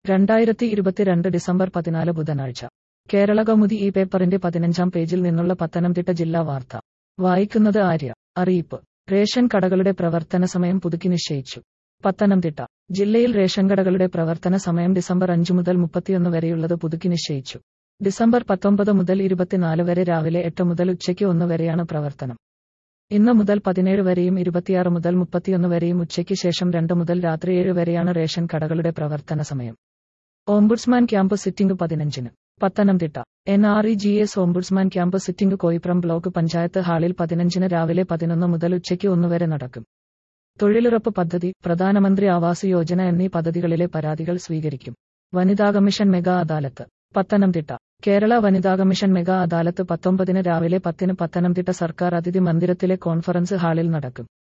രണ്ടായിരത്തി ഇരുപത്തിരണ്ട് ഡിസംബർ പതിനാല് ബുധനാഴ്ച കേരള കൗമുദി ഈ പേപ്പറിന്റെ പതിനഞ്ചാം പേജിൽ നിന്നുള്ള പത്തനംതിട്ട ജില്ലാ വാർത്ത വായിക്കുന്നത് ആര്യ അറിയിപ്പ് റേഷൻ കടകളുടെ പ്രവർത്തന സമയം പുതുക്കി നിശ്ചയിച്ചു പത്തനംതിട്ട ജില്ലയിൽ റേഷൻ കടകളുടെ പ്രവർത്തന സമയം ഡിസംബർ അഞ്ച് മുതൽ മുപ്പത്തിയൊന്ന് വരെയുള്ളത് പുതുക്കി നിശ്ചയിച്ചു ഡിസംബർ പത്തൊമ്പത് മുതൽ ഇരുപത്തിനാല് വരെ രാവിലെ എട്ട് മുതൽ ഉച്ചയ്ക്ക് ഒന്ന് വരെയാണ് പ്രവർത്തനം ഇന്ന് മുതൽ പതിനേഴ് വരെയും ഇരുപത്തിയാറ് മുതൽ മുപ്പത്തിയൊന്ന് വരെയും ഉച്ചയ്ക്ക് ശേഷം രണ്ട് മുതൽ രാത്രി ഏഴ് വരെയാണ് റേഷൻ കടകളുടെ പ്രവർത്തന സമയം ഓംബുഡ്സ്മാൻ ക്യാമ്പ് സിറ്റിംഗ് പതിനഞ്ചിന് Pathanamthitta N R E G S ombudsman camp sitting Koipuram block panchayat ഹാളിൽ പതിനഞ്ചിന് രാവിലെ പതിനൊന്ന് മുതൽ ഉച്ചയ്ക്ക് ഒന്ന് വരെ നടക്കും തൊഴിലുറപ്പ് പദ്ധതി പ്രധാനമന്ത്രി ആവാസ് യോജന എന്നീ പദ്ധതികളിലെ പരാതികൾ സ്വീകരിക്കും വനിതാ കമ്മീഷൻ മെഗാ അദാലത്ത് പത്തനംതിട്ട കേരള വനിതാ കമ്മീഷൻ മെഗാ അദാലത്ത് പത്തൊമ്പതിന് രാവിലെ പത്തിന് പത്തനംതിട്ട സർക്കാർ അതിഥി മന്ദിരത്തിലെ കോൺഫറൻസ് ഹാളിൽ നടക്കും